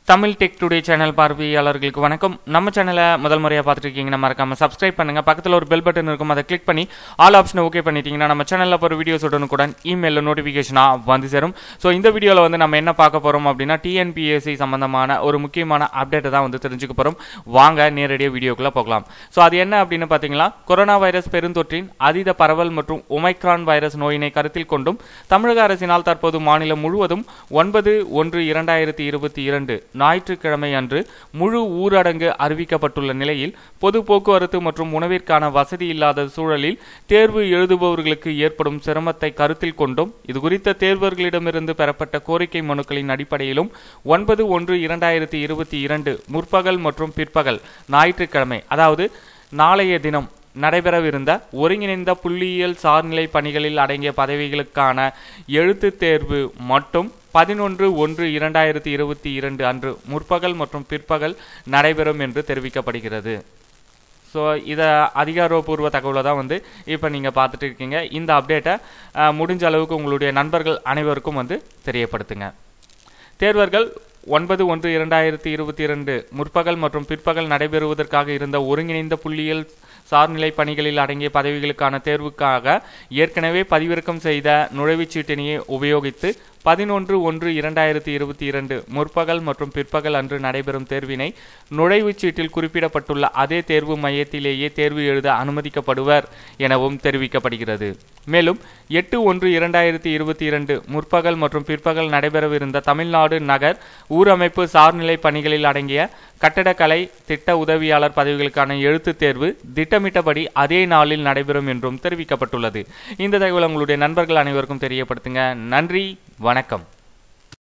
Tamil tech today channel பார்வையாளர்களுக்கு வணக்கம் நம்ம சேனலை முதல் முறையாக பார்த்துட்டு இருக்கீங்கன்னா மறக்காம சப்ஸ்கிரைப் பண்ணுங்க பக்கத்தில் ஒரு பெல் பட்டன் இருக்கும் அதை கிளிக் பண்ணி ஆல் ஆப்ஷனை ஓகே பண்ணிட்டீங்கன்னா நம்ம சேனலில் போகிற வீடியோஸ் உடனுக்குடன் இமெயிலில் நோட்டிஃபிகேஷனாக வந்து சேரும் ஸோ இந்த வீடியோவில் வந்து நம்ம என்ன பார்க்க போகிறோம் அப்படின்னா டிஎன்பிஎஸ்சி சம்பந்தமான ஒரு முக்கியமான அப்டேட்டை தான் வந்து தெரிஞ்சுக்க போகிறோம் வாங்க நேரடியாக வீடியோக்குள்ளே போகலாம் ஸோ அது என்ன அப்படின்னு பார்த்தீங்கன்னா கொரோனா வைரஸ் பெருந்தொற்றின் அதீத பரவல் மற்றும் ஒமைக்ரான் வைரஸ் நோயினை கருத்தில் கொண்டும் தமிழக அரசினால் தற்போது மாநிலம் முழுவதும் ஒன்பது ஒன்று இரண்டாயிரத்தி இருபத்தி இரண்டு ஞாயிற்றுக்கிழமை அன்று முழு ஊரடங்கு அறிவிக்கப்பட்டுள்ள நிலையில் பொது போக்குவரத்து மற்றும் உணவிற்கான வசதி இல்லாத சூழலில் தேர்வு எழுதுபவர்களுக்கு ஏற்படும் சிரமத்தை கருத்தில் கொண்டும் இதுகுறித்த தேர்வர்களிடமிருந்து பெறப்பட்ட கோரிக்கை மனுக்களின் அடிப்படையிலும் ஒன்பது ஒன்று இரண்டாயிரத்தி இருபத்தி இரண்டு முற்பகல் மற்றும் பிற்பகல் ஞாயிற்றுக்கிழமை அதாவது நாளைய தினம் நடைபெறவிருந்த ஒருங்கிணைந்த புள்ளியியல் சார்நிலை பணிகளில் அடங்கிய பதவிகளுக்கான எழுத்துத் தேர்வு மட்டும் பதினொன்று ஒன்று இரண்டாயிரத்தி இருபத்தி இரண்டு அன்று முற்பகல் மற்றும் பிற்பகல் நடைபெறும் என்று தெரிவிக்கப்படுகிறது ஸோ இதை அதிகாரப்பூர்வ தகவலை தான் வந்து இப்போ நீங்கள் பார்த்துட்டு இருக்கீங்க இந்த அப்டேட்டை அஹ், முடிஞ்ச அளவுக்கு உங்களுடைய நண்பர்கள் அனைவருக்கும் வந்து தெரியப்படுத்துங்க தேர்வர்கள் ஒன்பது ஒன்று இரண்டாயிரத்தி இருபத்தி இரண்டு முற்பகல் மற்றும் பிற்பகல் நடைபெறுவதற்காக இருந்த ஒருங்கிணைந்த புள்ளியியல் சார்நிலை பணிகளில் அடங்கிய பதவிகளுக்கான தேர்வுக்காக ஏற்கனவே பதிவிறக்கம் செய்த நுழைவுச்சீட்டினையை உபயோகித்து பதினொன்று ஒன்று இரண்டாயிரத்தி இருபத்தி இரண்டு முற்பகல் மற்றும் பிற்பகல் அன்று நடைபெறும் தேர்வினை நுழைவுச்சீட்டில் குறிப்பிடப்பட்டுள்ள அதே தேர்வு மையத்திலேயே தேர்வு எழுத அனுமதிக்கப்படுவர் எனவும் தெரிவிக்கப்படுகிறது மேலும் எட்டு ஒன்று இரண்டாயிரத்தி இருபத்தி இரண்டு முற்பகல் மற்றும் பிற்பகல் நடைபெறவிருந்த தமிழ்நாடு நகர் ஊரமைப்பு சார்நிலை பணிகளில் அடங்கிய கட்டடக்கலை திட்ட உதவியாளர் பதவிகளுக்கான எழுத்துத் தேர்வு திட்டமிட்டபடி அதே நாளில் நடைபெறும் என்றும் தெரிவிக்கப்பட்டுள்ளது இந்த தகவல் உங்களுடைய நண்பர்கள் அனைவருக்கும் தெரியப்படுத்துங்க நன்றி வணக்கம்